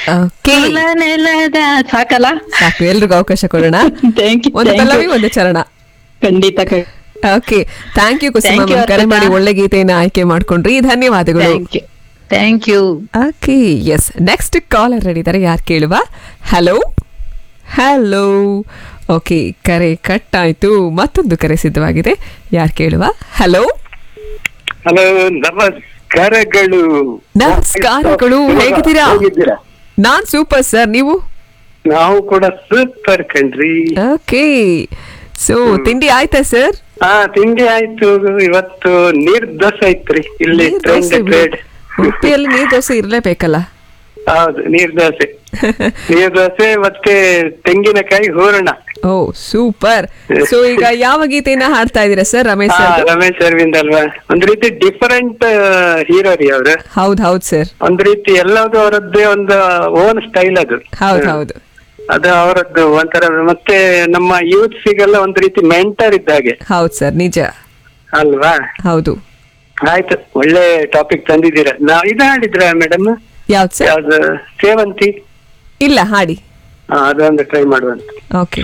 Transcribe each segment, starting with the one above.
Okay ಕುಲ ನೆಲದ ಸಾಕಲ್ಲ ಸಾಕು ಎಲ್ರಿಗೂ ಅವಕಾಶ ಕೊಡೋಣ ಥ್ಯಾಂಕ್ ಯು ಒಂದು ಪಲ್ಲವಿ ಒಂದು ಚರಣ ಖಂಡಿತ okay thank you Kusuma Thank you, ma'am. ಕರೆ ಅರ್ಪಿತಾ. ಮಾಡಿ ಒಳ್ಳೆ ಗೀತೆಯನ್ನ ಆಯ್ಕೆ ಮಾಡ್ಕೊಂಡ್ರಿ ಧನ್ಯವಾದಗಳು thank you thank you okay yes next caller ready ಇದ್ದಾರೆ ಯಾರು ಕೇಳುವ ಹಲೋ ಹಲೋ ಓಕೆ ಕರೆ ಕಟ್ ಆಯ್ತು ಮತ್ತೊಂದು ಕರೆ ಸಿದ್ಧವಾಗಿದೆ ಯಾರು ಕೇಳುವ ಹಲೋ ಹಲೋ ನಮಸ್ಕಾರಗಳು ನಮಸ್ಕಾರಗಳು ಹೇಗಿದ್ದೀರಾ ಹೇಗಿದ್ದೀರಾ ನಾನ್ ಸೂಪರ್ ಸರ್ ನೀವು ನಾವು ಕೂಡ ಸೂಪರ್ ಕಣ್ರಿ ಓಕೆ ಸೊ ತಿಂಡಿ ಆಯ್ತಾ ಸರ್ ಹಾ ತಿಂಡಿ ಆಯ್ತು ಇವತ್ತು ನೀರ್ ದೋಸೆ ಐತ್ರಿ ಇಲ್ಲಿ ನೀರ್ ಟ್ರೈನ್ ದೋಸೆ ಬಿಡಿ. ಟ್ರೇಡ್ ಉಡುಪಿಯಲ್ಲಿ ನೀರ್ ದೋಸೆ ಇರ್ಲೇಬೇಕಲ್ಲ ಹೌದು ನೀರ್ ದೋಸೆ ನೀರ್ ದೋಸೆ ಮತ್ತೆ ತೆಂಗಿನಕಾಯಿ ಹೂರಣ ಓ ಸೂಪರ್ ಸೊ ಈಗ ಯಾವ ಗೀತೆಯನ್ನ ಹಾಡ್ತಾ ಇದ್ದೀರಾ ಸರ್ ರಮೇಶ್ ಹಾ ಸರ್ ರಮೇಶ್ ಅರವಿಂದ್ ಅಲ್ವಾ ಒಂದ್ ರೀತಿ ಡಿಫರೆಂಟ್ ಹೀರೋ ರೀ ಅವ್ರು ಹೌದ್ ಹೌದ್ ಸರ್ ಒಂದ್ ರೀತಿ ಎಲ್ಲದೂ ಅವರದ್ದೇ ಒಂದು ಓನ್ ಸ್ಟೈಲ್ ಅದು ಹೌದ್ ಹೌದು ಅದು ಅವರದ್ದು ಒಂಥರ ಮತ್ತೆ ನಮ್ಮ ಯೂತ್ಸಿಗೆಲ್ಲ ಒಂದ್ ರೀತಿ ಮೆಂಟರ್ ಇದ್ದ ಹಾಗೆ ಹೌದ್ ಸರ್ ನಿಜ ಅಲ್ವಾ ಹೌದು ಆಯ್ತು ಒಳ್ಳೆ ಟಾಪಿಕ್ ತಂದಿದ್ದೀರಾ ನಾವ್ ಇದು ಹಾಡಿದ್ರ ಮೇಡಮ್ ಯಾವ್ದು ಸರ್ ಯಾವ್ದು ಸೇವಂತಿ ಇಲ್ಲ ಹಾಡಿ ಹಾ ಅದೊಂದು ಟ್ರೈ ಮಾಡುವಂತ ಓಕೆ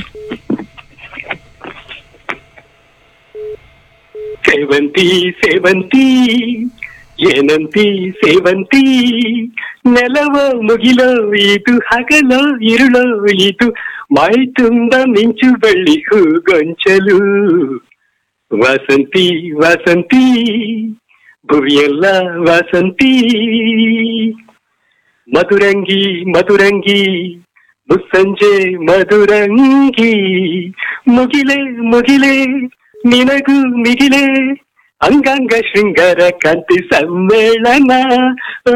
ಸೇವಂತಿ ಸೇವಂತಿ ಏನಂತಿ ಸೇವಂತಿ ನೆಲವ ಮುಗಿಲೋ ಇದು ಹಗಲೋ ಇರುಳೋ ಇದು ಮೈ ತುಂಬ ಮಿಂಚು ಬಳ್ಳಿ ಹೂಗೊಂಚಲು ವಸಂತಿ ವಸಂತಿ ಭುವಿಯೆಲ್ಲ ವಸಂತಿ ಮಧುರಂಗಿ ಮಧುರಂಗಿ ಮುಸ್ಸಂಜೆ ಮಧುರಂಗಿ ಮುಗಿಲೆ ಮುಗಿಲೆ ನಿನಗೂ ಮಿಗಿಲೆ ಅಂಗಾಂಗ ಶೃಂಗಾರ ಕಾಂತಿ ಸಮ್ಮೇಳನ ಓ,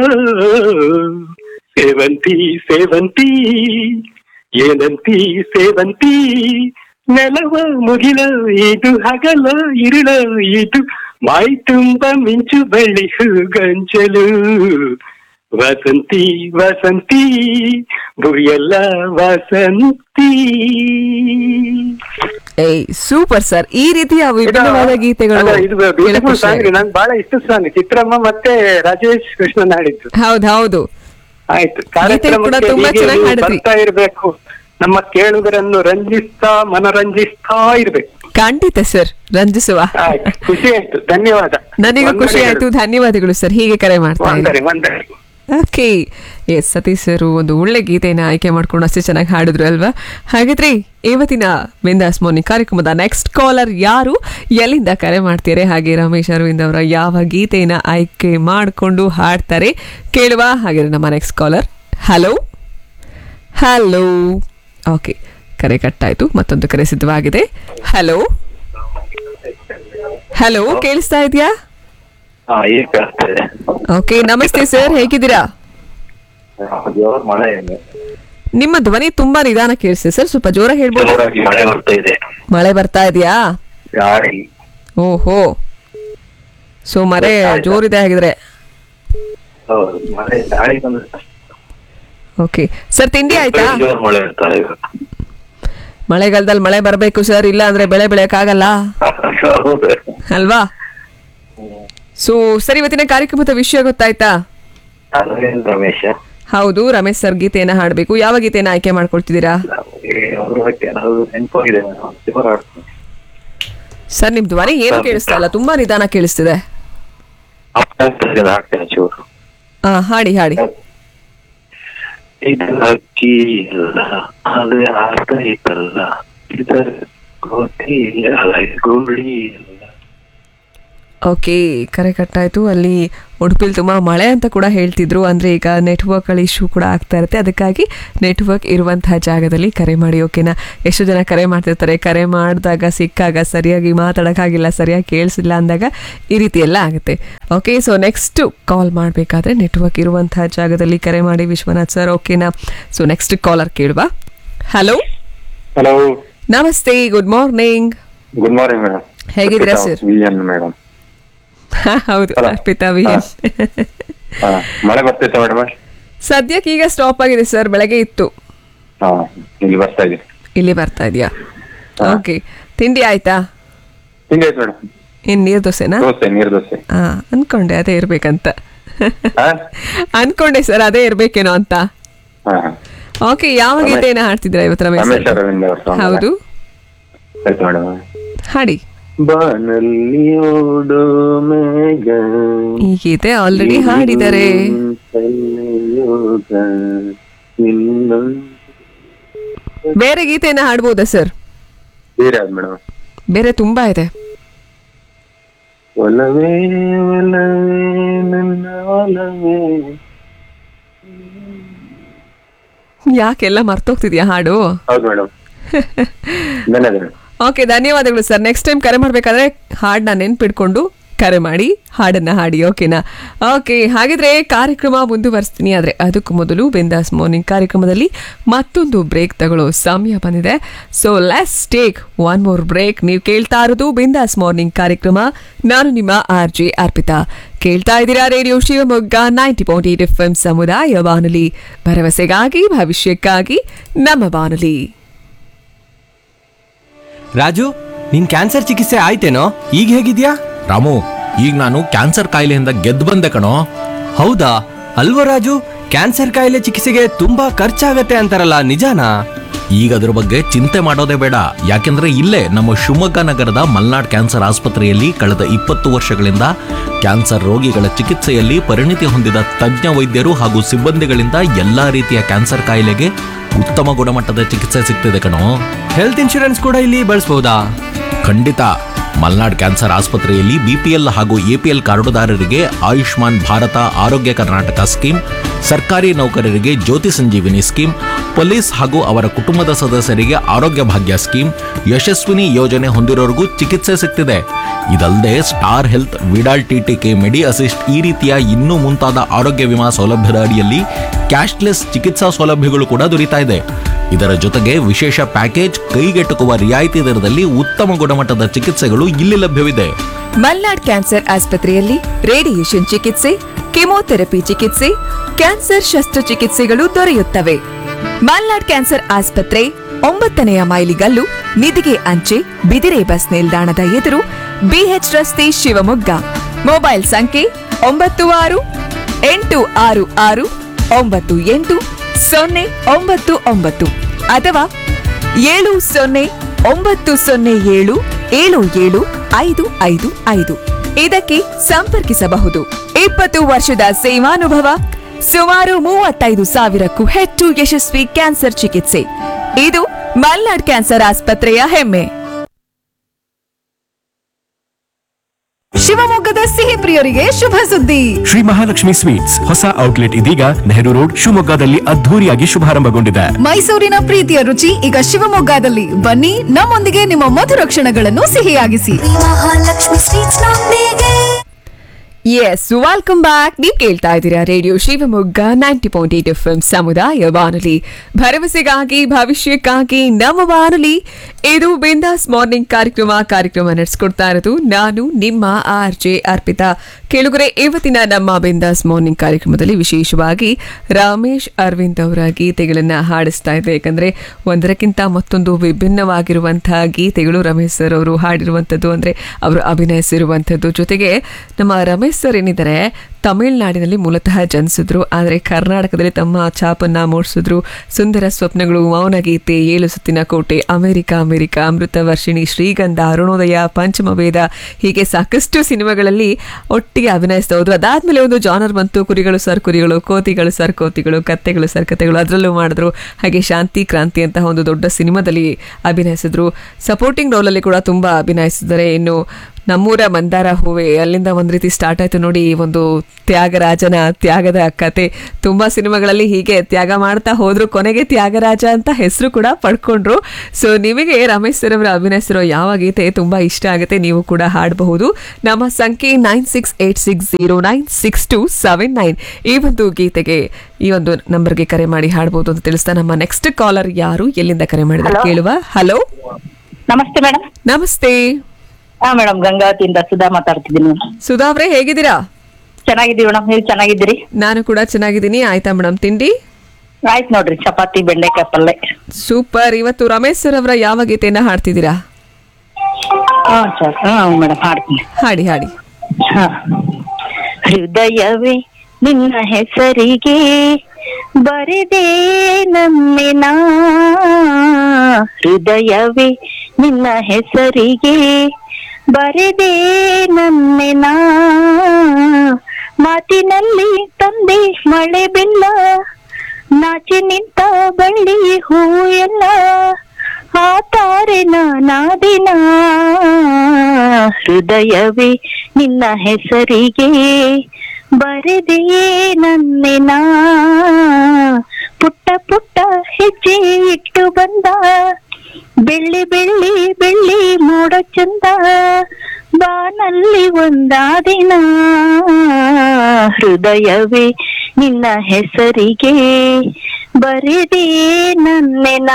ಸೇವಂತಿ ಸೇವಂತಿ ಏನಂತಿ ಸೇವಂತಿ ನೆಲವ ಮುಗಿಲ ಇದು ಹಗಲ ಇರುಳ ಇದು ಮೈ ತುಂಬ ಮಿಂಚು ಬಳ್ಳಿ ಹೂಗಂಚಲು ವಸಂತಿ ವಸಂತಿ ಭುವಿಯೆಲ್ಲ ವಸಂತಿ ಏಯ್ ಸೂಪರ್ ಸರ್ ಈ ರೀತಿಯ ವಿಭಿನ್ನವಾದ ಗೀತೆಗಳು ಅಲ್ಲ, ಇದು ಕೇಳಕ್ ಬ್ಯೂಟಿಫುಲ್ ಖುಷಿ ಸಾಂಗ್ ಆಗುತ್ತೆ. ನಂಗೆ ಬಹಳ ಇಷ್ಟ ಸಾಂಗ್ ಚಿತ್ರಮ್ಮ ಮತ್ತೆ ರಾಜೇಶ್ ಕೃಷ್ಣನ್ ಹಾಡಿದ್ದು ಹೌದ್ ಹೌದು ಆಯ್ತು ಕೂಡ ಕಾರ್ಯಕ್ರಮಕ್ಕೆ ತುಂಬಾ ಹೀಗೆ ಚೆನ್ನಾಗಿ ನೀವು ಹಾಡಿದ್ರಿ. ಬರ್ತಾ ಇರ್ಬೇಕು ನಮ್ಮ ಕೇಳುಗರನ್ನು ರಂಜಿಸ್ತಾ ಮನರಂಜಿಸ್ತಾ ಇರ್ಬೇಕು ಖಂಡಿತ ಸರ್ ರಂಜಿಸುವ ಆಯ್ತು ಖುಷಿ ಆಯ್ತು ಧನ್ಯವಾದ ನನಗೂ ಖುಷಿ ವಂದನೆಗಳು. ಆಯ್ತು ಧನ್ಯವಾದಗಳು ಸರ್ ಹೀಗೆ ಕರೆ ಮಾಡ್ತಾ ಇರಿ. ವಂದನೆ ವಂದನೆ ಓಕೆ ಎಸ್ ಸತೀಶ್ ಸರ್ ಒಂದು ಒಳ್ಳೆ ಗೀತೆಯನ್ನು ಆಯ್ಕೆ ಮಾಡ್ಕೊಂಡು ಅಷ್ಟೇ ಚೆನ್ನಾಗಿ ಹಾಡಿದ್ರು ಅಲ್ವಾ ಹಾಗಿದ್ರೆ ಇವತ್ತಿನ ಬಿಂದಾಸ್ ಮಾರ್ನಿಂಗ್ ಕಾರ್ಯಕ್ರಮದ ನೆಕ್ಸ್ಟ್ ಕಾಲರ್ ಯಾರು ಎಲ್ಲಿಂದ ಕರೆ ಮಾಡ್ತಾರೆ ಹಾಗೆ ರಮೇಶ್ ಅರವಿಂದ್ ಅವರ ಯಾವ ಗೀತೆಯನ್ನು ಆಯ್ಕೆ ಮಾಡಿಕೊಂಡು ಹಾಡ್ತಾರೆ ಕೇಳುವ ಹಾಗೆ ನಮ್ಮ next caller hello hello okay ಕರೆ ಕಟ್ಟಾಯಿತು ಮತ್ತೊಂದು ಕರೆ ಸಿದ್ಧವಾಗಿದೆ ಹಲೋ ಹಲೋ ಕೇಳಿಸ್ತಾ ಇದೆಯಾ ಹಾ ಈಗ ಆಗ್ತದೆ ಓಕೆ ನಮಸ್ತೆ ಸರ್ ಹೇಗಿದ್ದೀರಾ ಜೋರ್ ಮಳೆ ಇದೆ ನಿಮ್ಮ ಧ್ವನಿ ತುಂಬಾ ನಿಧಾನ ಕೇಳಿಸ್ತೆ ಸರ್ ಸ್ವಲ್ಪ ಜೋರ ಹೇಳ್ಬೋದು ಜೋರಾಗಿ ಮಳೆ ಬರ್ತಾ ಇದೆ ಮಳೆ ಬರ್ತಾ ಇದೆಯಾ ಗಾಳಿ ಓಹೋ ಸೊ ಮರೆ ಜೋರಿದೆ ಹಾಗಿದ್ರೆ ಹೌದು ಮಳೆ ಗಾಳಿ ಬಂದ್ರೆ ಓಕೆ ಸರ್ ತಿಂಡಿ ಆಯ್ತಾ ಜೋರ್ ಮಳೆ ಇರ್ತಾ ಈಗ ಮಳೆಗಾಲದಲ್ಲಿ ಮಳೆ ಬರಬೇಕು ಸರ್ ಇಲ್ಲ ಅಂದ್ರೆ ಬೆಳೆ ಬೆಳೆಯಕ್ಕಾಗಲ್ಲ ಹೌದು ಅಲ್ವಾ ಸೊ ಸರ್ ಇವತ್ತಿನ ಕಾರ್ಯಕ್ರಮದ ವಿಷಯ ಗೊತ್ತಾಯ್ತಾ ಅದೇನ್ ರಮೇಶ ಹೌದು ರಮೇಶ್ ಸರ್ ಗೀತೆಯನ್ನ ಹಾಡಬೇಕು ಯಾವ ಗೀತೆಯನ್ನ ಆಯ್ಕೆ ಮಾಡ್ಕೊಳ್ತಿದ್ದೀರಾ ನಮ್ಗೆ ಅವ್ರ ಬಗ್ಗೆ ಏನಾದ್ರು ನೆನಪಾಗಿದೆ ಮೇಡಮ್ ಜೋರ್ ಆಡ್ತೀನಿ ಸರ್ ನಿಮ್ ಧ್ವನಿ ಏನು ಕೇಳಿಸ್ತಾ ಇಲ್ಲ ತುಂಬಾ ನಿಧಾನ ಕೇಳಿಸ್ತಿದೆ ಅಪ್ಪ ಹಾಕ್ತೇನೆ ಚೂರು ಹಾ ಹಾಡಿ ಹಾಡಿ ಇದು ಅಕ್ಕಿ ಇಲ್ಲ ಅದು ಆರ್ತೈತಲ್ಲ ಇದರ ಗೋಧಿ ಇಲ್ಲ ಗುಳಿ ಇಲ್ಲ ಓಕೆ ಕರೆ ಕಟ್ಟಾಯ್ತು ಅಲ್ಲಿ ಉಡುಪಿಲಿ ತುಂಬ ಮಳೆ ಅಂತ ಕೂಡ ಹೇಳ್ತಿದ್ರು ಅಂದರೆ ಈಗ ನೆಟ್ವರ್ಕ್ಗಳ ಇಶ್ಯೂ ಕೂಡ ಆಗ್ತಾ ಇರುತ್ತೆ ಅದಕ್ಕಾಗಿ ನೆಟ್ವರ್ಕ್ ಇರುವಂತಹ ಜಾಗದಲ್ಲಿ ಕರೆ ಮಾಡಿ ಓಕೆನಾ ಎಷ್ಟು ಜನ ಕರೆ ಮಾಡ್ತಿರ್ತಾರೆ ಕರೆ ಮಾಡಿದಾಗ ಸಿಕ್ಕಾಗ ಸರಿಯಾಗಿ ಮಾತಾಡೋಕ್ಕಾಗಿಲ್ಲ ಸರಿಯಾಗಿ ಕೇಳಿಸಿಲ್ಲ ಅಂದಾಗ ಈ ರೀತಿ ಎಲ್ಲ ಆಗುತ್ತೆ ಓಕೆ ಸೊ ನೆಕ್ಸ್ಟ್ ಕಾಲ್ ಮಾಡಬೇಕಾದ್ರೆ ನೆಟ್ವರ್ಕ್ ಇರುವಂತಹ ಜಾಗದಲ್ಲಿ ಕರೆ ಮಾಡಿ ವಿಶ್ವನಾಥ್ ಸರ್ ಓಕೆನಾ ಸೊ ನೆಕ್ಸ್ಟ್ ಕಾಲರ್ ಕೇಳುವ ಹಲೋ ಹಲೋ ನಮಸ್ತೆ good morning good morning madam ಹೇಗಿದ್ದೀರಾ ಸರ್ ವಿ ಎನ್ ಮೇಡಮ್ ಹೌದು Hello. Arpita V N. ಮಳೆ ಬರ್ತಿತ್ತ ಮೇಡಮ್ ಸದ್ಯಕ್ಕೆ ಈಗ ಸ್ಟಾಪ್ ಆಗಿದೆ ಸರ್ ಬೆಳಗ್ಗೆ ಇತ್ತು ಹಾ ಇಲ್ಲಿ ಬರ್ತಾ ಇದೆ ಇಲ್ಲಿ ಬರ್ತಾ ಇದೆಯಾ ಓಕೆ ತಿಂಡಿ ಆಯ್ತಾ ತಿಂಡಿ ಆಯ್ತು ಮೇಡಮ್ ಏನ್ ನೀರ್ ದೋಸೆನಾ ದೋಸೆ ನೀರು ದೋಸೆ ಹಾ ಅನ್ಕೊಂಡೆ ಅದೇ ಇರ್ಬೇಕಂತ ಹಾ ಅನ್ಕೊಂಡೆ ಸರ್ ಅದೇ ಇರ್ಬೇಕೇನೋ ಅಂತ ಹಾ ಹಾ ಓಕೆ ಯಾವ ಗೀತೆಯನ್ನ ಹಾಡ್ತಿದ್ದೀರಾ ಇವತ್ತು ರಮೇಶ್ ರಮೇಶ್ ಸರ್? ಅರವಿಂದ್ ಅವ್ರ song ಹೌದು ಆಯ್ತು ಮೇಡಮ್ ಹಾಡಿ ಬಾನಲ್ಲಿ ಓಡೋ ಮೇಘ ಈ ಗೀತೆ ಆಲ್ರೆಡಿ ಹಾಡಿದ್ದಾರೆ ಯೋಗ ನಿನ್ನ ಬೇರೆ ಗೀತೆಯನ್ನ ಹಾಡ್ಬೋದಾ ಸರ್ ಬೇರೆ ಯಾವ್ದು ಮೇಡಮ್ ಬೇರೆ ತುಂಬಾ ಇದೆ ಒಲವೇ ಒಲವೇ ನನ್ನ ಒಲವೇ ಯಾಕೆಲ್ಲ ಮರ್ತೋಗ್ತಿದ್ಯಾ ಹಾಡು ಹೌದು ಮೇಡಮ್ ಧನ್ಯವಾದ ಓಕೆ ಧನ್ಯವಾದಗಳು ಸರ್ ನೆಕ್ಸ್ಟ್ ಟೈಮ್ ಕರೆ ಮಾಡಬೇಕಾದ್ರೆ ಹಾಡನ್ನ ನೆನ್ಪಿಡ್ಕೊಂಡು ಕರೆ ಮಾಡಿ ಹಾಡನ್ನ ಹಾಡಿ ಓಕೆನಾ ಓಕೆ ಹಾಗಿದ್ರೆ ಕಾರ್ಯಕ್ರಮ ಮುಂದುವರಿಸ್ತೀನಿ ಆದರೆ ಅದಕ್ಕೂ ಮೊದಲು ಬಿಂದಾಸ್ ಮಾರ್ನಿಂಗ್ ಕಾರ್ಯಕ್ರಮದಲ್ಲಿ ಮತ್ತೊಂದು ಬ್ರೇಕ್ ತಗೊಳ್ಳೋ ಸಮಯ ಬಂದಿದೆ so let's take one more break ನೀವು ಕೇಳ್ತಾ ಇರೋದು ಬಿಂದಾಸ್ ಮಾರ್ನಿಂಗ್ ಕಾರ್ಯಕ್ರಮ ನಾನು ನಿಮ್ಮ ಆರ್ ಜೆ ಅರ್ಪಿತಾ ಕೇಳ್ತಾ ಇದ್ದೀರಾ radio Shivamogga ninety point eight F M ಸಮುದಾಯ ಬಾನುಲಿ ಭರವಸೆಗಾಗಿ ಭವಿಷ್ಯಕ್ಕಾಗಿ ನಮ್ಮ ಬಾನುಲಿ ರಾಜು ನಿನ್ ಕ್ಯಾನ್ಸರ್ ಚಿಕಿತ್ಸೆ ಆಯ್ತೇನೋ ಈಗ ಹೇಗಿದ್ಯಾ ರಾಮು ಈಗ ನಾನು ಕ್ಯಾನ್ಸರ್ ಕಾಯಿಲೆಯಿಂದ ಗೆದ್ದು ಬಂದೆ ಕಣೋ ಹೌದಾ ಅಲ್ವೋ ರಾಜು ಕ್ಯಾನ್ಸರ್ ಕಾಯಿಲೆ ಚಿಕಿತ್ಸೆಗೆ ತುಂಬಾ ಖರ್ಚಾಗತ್ತೆ ಅಂತಾರಲ್ಲ ನಿಜಾನಾ ಈಗ ಅದ್ರ ಬಗ್ಗೆ ಚಿಂತೆ ಮಾಡೋದೇ ಬೇಡ ಯಾಕೆಂದ್ರೆ ಇಲ್ಲೇ ನಮ್ಮ ಶಿವಮೊಗ್ಗ ನಗರದ ಮಲ್ನಾಡ್ ಕ್ಯಾನ್ಸರ್ ಆಸ್ಪತ್ರೆಯಲ್ಲಿ ಕಳೆದ ಇಪ್ಪತ್ತು ವರ್ಷಗಳಿಂದ ಕ್ಯಾನ್ಸರ್ ರೋಗಿಗಳ ಚಿಕಿತ್ಸೆಯಲ್ಲಿ ಪರಿಣಿತಿ ಹೊಂದಿದ ತಜ್ಞ ವೈದ್ಯರು ಹಾಗೂ ಸಿಬ್ಬಂದಿಗಳಿಂದ ಎಲ್ಲಾ ರೀತಿಯ ಕ್ಯಾನ್ಸರ್ ಕಾಯಿಲೆಗೆ ಉತ್ತಮ ಗುಣಮಟ್ಟದ ಚಿಕಿತ್ಸೆ ಸಿಗ್ತಿದೆ ಕಣೋ ಹೆಲ್ತ್ ಇನ್ಶೂರೆನ್ಸ್ ಕೂಡ ಇಲ್ಲಿ ಬಳಸ್ಬೋದಾ ಖಂಡಿತ ಮಲ್ನಾಡ್ ಕ್ಯಾನ್ಸರ್ ಆಸ್ಪತ್ರೆಯಲ್ಲಿ ಬಿಪಿಎಲ್ ಹಾಗೂ ಎಪಿಎಲ್ ಕಾರ್ಡುದಾರರಿಗೆ ಆಯುಷ್ಮಾನ್ ಭಾರತ ಆರೋಗ್ಯ ಕರ್ನಾಟಕ ಸ್ಕೀಮ್ ಸರ್ಕಾರಿ ನೌಕರರಿಗೆ ಜ್ಯೋತಿ ಸಂಜೀವಿನಿ ಸ್ಕೀಮ್ ಪೊಲೀಸ್ ಹಾಗೂ ಅವರ ಕುಟುಂಬದ ಸದಸ್ಯರಿಗೆ ಆರೋಗ್ಯ ಭಾಗ್ಯ ಸ್ಕೀಮ್ ಯಶಸ್ವಿನಿ ಯೋಜನೆ ಹೊಂದಿರೋರಿಗೂ ಚಿಕಿತ್ಸೆ ಸಿಗ್ತಿದೆ ಇದಲ್ಲದೆ Star Health Vidal TTK Medi Assist ಈ ರೀತಿಯ ಇನ್ನೂ ಮುಂತಾದ ಆರೋಗ್ಯ ವಿಮಾ ಸೌಲಭ್ಯದ ಅಡಿಯಲ್ಲಿ ಕ್ಯಾಶ್ಲೆಸ್ ಚಿಕಿತ್ಸಾ ಸೌಲಭ್ಯಗಳು ಕೂಡ ದೊರೀತಾ ಇದೆ ಇದರ ಜೊತೆಗೆ ವಿಶೇಷ ಪ್ಯಾಕೇಜ್ ಕೈಗೆಟುಕುವ ರಿಯಾಯಿತಿ ದರದಲ್ಲಿ ಉತ್ತಮ ಗುಣಮಟ್ಟದ ಚಿಕಿತ್ಸೆಗಳು ಇಲ್ಲಿ ಲಭ್ಯವಿದೆ ಮಲ್ನಾಡ್ ಕ್ಯಾನ್ಸರ್ ಆಸ್ಪತ್ರೆಯಲ್ಲಿ ರೇಡಿಯೇಷನ್ ಚಿಕಿತ್ಸೆ ಕೆಮೊಥೆರಪಿ ಚಿಕಿತ್ಸೆ ಕ್ಯಾನ್ಸರ್ ಶಸ್ತ್ರಚಿಕಿತ್ಸೆಗಳು ದೊರೆಯುತ್ತವೆ ಮಲ್ನಾಡ್ ಕ್ಯಾನ್ಸರ್ ಆಸ್ಪತ್ರೆ ಒಂಬತ್ತನೆಯ ಮೈಲಿಗಲ್ಲು ನಿಧಿಗೆ ಅಂಚೆ ಬಿದಿರೆ ಬಸ್ ನಿಲ್ದಾಣದ ಎದುರು ಬಿಎಚ್ ರಸ್ತೆ ಶಿವಮೊಗ್ಗ ಮೊಬೈಲ್ ಸಂಖ್ಯೆ ಒಂಬತ್ತು ಆರು ಎಂಟು ಆರು ಆರು ಒಂಬತ್ತು ಎಂಟು ಸೊನ್ನೆ ಒಂಬತ್ತು ಒಂಬತ್ತು ಅಥವಾ ಏಳು ಸೊನ್ನೆ ಒಂಬತ್ತು ಸೊನ್ನೆ ಏಳು ಏಳು ಏಳು ಐದು ಐದು ಐದು ಇದಕ್ಕೆ ಸಂಪರ್ಕಿಸಬಹುದು ಇಪ್ಪತ್ತು ವರ್ಷದ ಸೇವಾನುಭವ ಸುಮಾರು ಮೂವತ್ತೈದು ಸಾವಿರಕ್ಕೂ ಹೆಚ್ಚು ಯಶಸ್ವಿ ಕ್ಯಾನ್ಸರ್ ಚಿಕಿತ್ಸೆ ಇದು ಮಲ್ನಾಡ್ ಕ್ಯಾನ್ಸರ್ ಆಸ್ಪತ್ರೆಯ ಹೆಮ್ಮೆ ಶಿವಮೊಗ್ಗದ ಸಿಹಿ ಪ್ರಿಯರಿಗೆ ಶುಭ ಸುದ್ದಿ ಶ್ರೀ ಮಹಾಲಕ್ಷ್ಮಿ ಸ್ವೀಟ್ಸ್ ಹೊಸ ಔಟ್ಲೆಟ್ ಇದೀಗ ನೆಹರು ರೋಡ್ ಶಿವಮೊಗ್ಗದಲ್ಲಿ ಅದ್ಧೂರಿಯಾಗಿ ಶುಭಾರಂಭಗೊಂಡಿದೆ ಮೈಸೂರಿನ ಪ್ರೀತಿಯ ರುಚಿ ಈಗ ಶಿವಮೊಗ್ಗದಲ್ಲಿ ಬನ್ನಿ ನಮ್ಮೊಂದಿಗೆ ನಿಮ್ಮ ಮಧುರ ಕ್ಷಣಗಳನ್ನು ಸಿಹಿಯಾಗಿಸಿ ಮಹಾಲಕ್ಷ್ಮಿ ಸ್ವೀಟ್ಸ್ ನೊಂದಿಗೆ ಎಸ್ ವೆಲ್ಕಮ್ ಬ್ಯಾಕ್ ನೀವು ಕೇಳ್ತಾ ಇದ್ದೀರಾ radio Shivamogga ninety point eight F M ಸಮುದಾಯ ಬಾನುಲಿ ಭರವಸೆಗಾಗಿ ಭವಿಷ್ಯಕ್ಕಾಗಿ ನಮ್ಮ ಬಾನುಲಿ ಇದು ಬಿಂದಾಸ್ ಮಾರ್ನಿಂಗ್ ಕಾರ್ಯಕ್ರಮ ಕಾರ್ಯಕ್ರಮ ನಡೆಸ್ಕೊಡ್ತಾ ಇರೋದು ನಾನು ನಿಮ್ಮ ಆರ್ ಜೆ ಅರ್ಪಿತಾ ಕೇಳುಗರೆ ಇವತ್ತಿನ ನಮ್ಮ ಬಿಂದಾಸ್ ಮಾರ್ನಿಂಗ್ ಕಾರ್ಯಕ್ರಮದಲ್ಲಿ ವಿಶೇಷವಾಗಿ ರಮೇಶ್ ಅರವಿಂದ್ ಅವರ ಗೀತೆಗಳನ್ನ ಹಾಡಿಸ್ತಾ ಇದ್ದೆ ಯಾಕಂದ್ರೆ ಒಂದರಕ್ಕಿಂತ ಮತ್ತೊಂದು ವಿಭಿನ್ನವಾಗಿರುವಂತಹ ಗೀತೆಗಳು ರಮೇಶ್ ಸರ್ ಅವರು ಹಾಡಿರುವಂಥದ್ದು ಅಂದ್ರೆ ಅವರು ಅಭಿನಯಿಸಿರುವಂಥದ್ದು ಜೊತೆಗೆ ನಮ್ಮ ರಮೇಶ್ ಸರ್ ಏನಿದ್ದಾರೆ ತಮಿಳುನಾಡಿನಲ್ಲಿ ಮೂಲತಃ ಜನಿಸಿದ್ರು ಆದರೆ ಕರ್ನಾಟಕದಲ್ಲಿ ತಮ್ಮ ಛಾಪನ್ನ ಮೂಡಿಸಿದ್ರು ಸುಂದರ ಸ್ವಪ್ನಗಳು ಮೌನಗೀತೆ ಏಳು ಸುತ್ತಿನ ಕೋಟೆ ಅಮೆರಿಕ ಅಮೆರಿಕ ಅಮೃತ ವರ್ಷಿಣಿ ಶ್ರೀಗಂಧ ಅರುಣೋದಯ ಪಂಚಮ ವೇದ ಹೀಗೆ ಸಾಕಷ್ಟು ಸಿನಿಮಾಗಳಲ್ಲಿ ಒಟ್ಟಿಗೆ ಅಭಿನಯಿಸ್ತಾ ಹೋದ್ರು ಅದಾದ್ಮೇಲೆ ಒಂದು ಜಾನರ್ ಬಂತು ಕುರಿಗಳು ಸರ್ ಕುರಿಗಳು ಕೋತಿಗಳು ಸರ್ ಕೋತಿಗಳು ಕತ್ತೆಗಳು ಸರ್ ಕತೆಗಳು ಅದರಲ್ಲೂ ಮಾಡಿದ್ರು ಹಾಗೆ ಶಾಂತಿ ಕ್ರಾಂತಿ ಅಂತ ಒಂದು ದೊಡ್ಡ ಸಿನಿಮಾದಲ್ಲಿ ಅಭಿನಯಿಸಿದ್ರು ಸಪೋರ್ಟಿಂಗ್ ರೋಲಲ್ಲಿ ಕೂಡ ತುಂಬಾ ಅಭಿನಯಿಸಿದ್ದಾರೆ ಇನ್ನು ನಮ್ಮೂರ ಮಂದಾರ ಹೂವೆ ಅಲ್ಲಿಂದ ಒಂದು ರೀತಿ ಸ್ಟಾರ್ಟ್ ಆಯ್ತು ನೋಡಿ ಈ ಒಂದು ತ್ಯಾಗರಾಜನ ತ್ಯಾಗದ ಕತೆ ತುಂಬಾ ಸಿನಿಮಾಗಳಲ್ಲಿ ಹೀಗೆ ತ್ಯಾಗ ಮಾಡ್ತಾ ಹೋದ್ರು ಕೊನೆಗೆ ತ್ಯಾಗರಾಜ ಅಂತ ಹೆಸರು ಕೂಡ ಪಡ್ಕೊಂಡ್ರು ಸೊ ನಿಮಗೆ ರಮೇಶ್ ಸರ್ ಅವರ ಅಭಿನಯಿಸಿರೋ ಯಾವ ಗೀತೆ ತುಂಬಾ ಇಷ್ಟ ಆಗುತ್ತೆ ನೀವು ಕೂಡ ಹಾಡಬಹುದು ನಮ್ಮ ಸಂಖ್ಯೆ nine six eight six zero nine six two seven nine ಈ ಒಂದು ಗೀತೆಗೆ ಈ ಒಂದು ನಂಬರ್ಗೆ ಕರೆ ಮಾಡಿ ಹಾಡಬಹುದು ಅಂತ ತಿಳಿಸ್ತಾ ನಮ್ಮ ನೆಕ್ಸ್ಟ್ ಕಾಲರ್ ಯಾರು ಎಲ್ಲಿಂದ ಕರೆ ಮಾಡಿದ್ರೆ ಕೇಳುವ ಹಲೋ ನಮಸ್ತೆ ಮೇಡಮ್ ನಮಸ್ತೆ ಹಾ ಮೇಡಮ್ ಗಂಗಾವತಿಯಿಂದ ಸುಧಾ ಮಾತಾಡ್ತಿದ್ದೀನಿ ಸುಧಾ ಅವ್ರೆ ಹೇಗಿದ್ದೀರಾ ಚೆನ್ನಾಗಿದ್ದೀವಿ ಮೇಡಮ್ ನೀವು ಚೆನ್ನಾಗಿದ್ದೀರಿ ನಾನು ಕೂಡ ಚೆನ್ನಾಗಿದ್ದೀನಿ ಆಯ್ತಾ ಮೇಡಮ್ ತಿಂಡಿ ಆಯ್ತು ನೋಡ್ರಿ ಚಪಾತಿ ಬೆಂಡೆಕಾಯಿ ಪಲ್ಲೆ ಸೂಪರ್ ಇವತ್ತು ರಮೇಶ್ ಸರ್ ಅವರ ಯಾವ ಗೀತೆಯನ್ನ ಹಾಡ್ತಿದ್ದೀರಾ ಹಾ ಸರ್ ಹಾ ಮೇಡಮ್ ಹಾಡ್ತೀನಿ ಹಾಡಿ ಹಾಡಿ ಹಾ. ಹೃದಯವೇ ನಿನ್ನ ಹೆಸರಿಗೆ ಬರೆದೇ ನಮ್ಮೆನ ಹೃದಯವೇ ನಿನ್ನ ಹೆಸರಿಗೆ ಬರೆದೇ ನಮ್ಮೆನ ಮಾತಿನಲ್ಲಿ ತಂದೆ ಮಳೆ ಬೆಲ್ಲ ನಾಚಿ ನಿಂತ ಬಳ್ಳಿ ಹೂ ಎಲ್ಲ ಆ ತಾರೆ ನಾದಿನ ಹೃದಯವೇ ನಿನ್ನ ಹೆಸರಿಗೆ ಬರೆದೇ ನನ್ನೆನ ಪುಟ್ಟ ಪುಟ್ಟ ಹೆಜ್ಜೆ ಇಟ್ಟು ಬಂದ ಬೆಳ್ಳಿ ಬೆಳ್ಳಿ ಬೆಳ್ಳಿ ಮೋಡ ಚಂದ ಬಾನಲ್ಲಿ ಒಂದಾದಿನ ಹೃದಯವೇ ನಿನ್ನ ಹೆಸರಿಗೆ ಬರೆದೇ ನನ್ನೆನ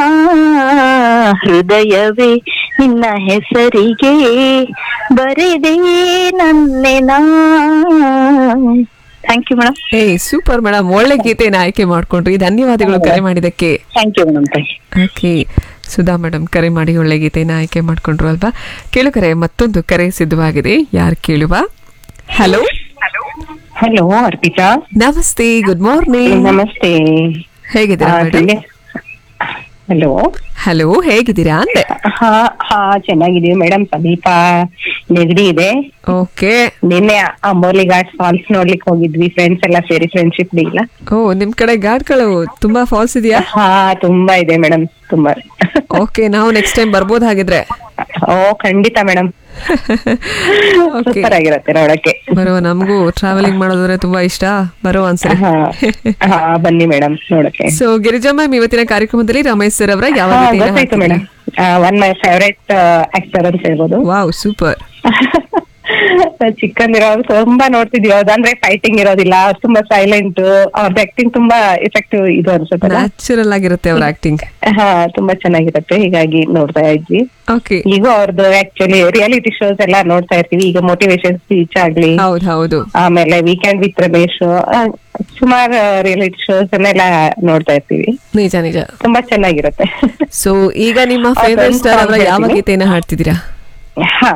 ಹೃದಯವೇ ನಿನ್ನ ಹೆಸರಿಗೆ ಬರೆದೇ ನನ್ನೆನ ಥ್ಯಾಂಕ್ ಯು ಮೇಡಮ್ ಏ ಸೂಪರ್ ಮೇಡಮ್ ಒಳ್ಳೆ ಗೀತೆನ ಆಯ್ಕೆ ಮಾಡ್ಕೊಂಡ್ರಿ ಧನ್ಯವಾದಗಳು ಕರೆ ಮಾಡಿದಕ್ಕೆ thank you madam thank you okay Sudha madam ಕರೆ ಮಾಡಿ ಒಳ್ಳೆ ಗೀತೆನ ಆಯ್ಕೆ ಮಾಡ್ಕೊಂಡ್ರು ಅಲ್ವಾ ಕೇಳುಕರೆ ಮತ್ತೊಂದು ಕರೆ ಸಿದ್ಧವಾಗಿದೆ ಯಾರು ಕೇಳುವ ಹಲೋ ಹಲೋ ಅರ್ಪಿತಾ ನಮಸ್ತೆ ಗುಡ್ ಮಾರ್ನಿಂಗ್ ನಮಸ್ತೆ ಹೇಗಿದ್ದೀರಾ ಮೇಡಮ್ ಹಲೋ ಹಲೋ ಹೇಗಿದ್ದೀರಾ ಅಂದೆ ಹಾ ಹಾ ಚೆನ್ನಾಗಿದೀವಿ ಮೇಡಮ್ ಸ್ವಲ್ಪ ನೆಗಡಿ ಇದೆ ಓಕೆ ನಿನ್ನೆ ಅಂಬೋಲಿ ಘಾಟ್ ಫಾಲ್ಸ್ ನೋಡ್ಲಿಕ್ಕೆ ಹೋಗಿದ್ವಿ ಫ್ರೆಂಡ್ಸ್ ಎಲ್ಲ ಸೇರಿ ಫ್ರೆಂಡ್ಶಿಪ್ ಡೇ ಇಲ್ಲ ಓ ನಿಮ್ ಕಡೆ ಘಾಟ್ಗಳು ತುಂಬಾ ಫಾಲ್ಸ್ ಇದೆಯಾ ಹಾ ತುಂಬಾ ಇದೆ ಮೇಡಮ್ ತುಂಬಾ ಓಕೆ ನಾವು ನೆಕ್ಸ್ಟ್ ಟೈಮ್ ಬರ್ಬೋದು ಹಾಗಿದ್ರೆ ಓ ಖಂಡಿತ ಮೇಡಮ್ ಓಕೆ ಸೂಪರ್ ಆಗಿರತ್ತೆ ನೋಡಕ್ಕೆ ಬರುವ ನಮಗೂ ಟ್ರಾವೆಲಿಂಗ್ ಮಾಡೋದ್ರೆ ತುಂಬಾ ಇಷ್ಟ ಬರುವ ಅನ್ಸರಿ ಹಾ ಹಾ ಬನ್ನಿ ಮೇಡಮ್ ನೋಡಕ್ಕೆ ಸೊ ಗಿರಿಜಾ ಮ್ಯಾಮ್ ಇವತ್ತಿನ ಕಾರ್ಯಕ್ರಮದಲ್ಲಿ ರಮೇಶ್ ಸರ್ ಅವರ ಯಾವ ಹಾ, ಗೀತೆಯನ್ನ ಗೊತ್ತಾಯ್ತು ಹಾಕಿದ್ರಿ? Madam one my favourite actor ಅಂತ ಹೇಳ್ಬೋದು ವಾವ್ ಸೂಪರ್ ಚಿಕ್ಕಂದಿರೋರು ತುಂಬಾ ನೋಡ್ತಿದ್ವಿ ಅವ್ರದ್ದು ಅಂದ್ರೆ ಫೈಟಿಂಗ್ ಇರೋದಿಲ್ಲ ಅವ್ರು ತುಂಬಾ ಸೈಲೆಂಟ್ ಅವ್ರದ್ದು ಆಕ್ಟಿಂಗ್ ತುಂಬಾ ಎಫೆಕ್ಟಿವ್ ಇದು ಅನ್ಸುತ್ತೆ ನ್ಯಾಚುರಲ್ ಆಗಿರುತ್ತೆ ಅವ್ರ ಆಕ್ಟಿಂಗ್ ಹಾ ತುಂಬಾ ಚೆನ್ನಾಗಿರುತ್ತೆ ಹೀಗಾಗಿ ನೋಡ್ತಾ ಇದ್ವಿ ಓಕೆ ಈಗ ಅವ್ರದ್ದು ಆಕ್ಚುಲಿ ರಿಯಾಲಿಟಿ ಶೋಸ್ ಎಲ್ಲ ನೋಡ್ತಾ ಇರ್ತೀವಿ ಈಗ ಮೋಟಿವೇಶನ್ ಸ್ಪೀಚ್ ಆಗ್ಲಿ ಹೌದು ಹೌದು ಆಮೇಲೆ ವೀಕೆಂಡ್ ವಿತ್ ರಮೇಶ್ ಸುಮಾರು ರಿಯಾಲಿಟಿ ಶೋಸ್ ಎಲ್ಲ ನೋಡ್ತಾ ಇರ್ತೀವಿ ನಿಜ ನಿಜ ತುಂಬಾ ಚೆನ್ನಾಗಿರುತ್ತೆ ಸೊ ಈಗ ನಿಮ್ಮ ಅವ್ರ ಫೇವರೇಟ್ friends ಸ್ಟಾರ್ ಅವರ song ಯಾವ ಹೇಳ್ತೀನಿ. ಗೀತೆಯನ್ನ ಹಾಡ್ತಿದ್ದೀರಾ ಹ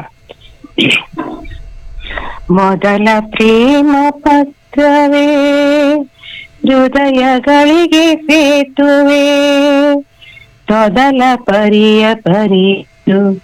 ಮೊದಲ ಪ್ರೇಮ ಪತ್ರವೇ ಹೃದಯಗಳಿಗೆ ಸೇತುವೆ ತೊದಲ ಪರಿಯ ಪರಿಯು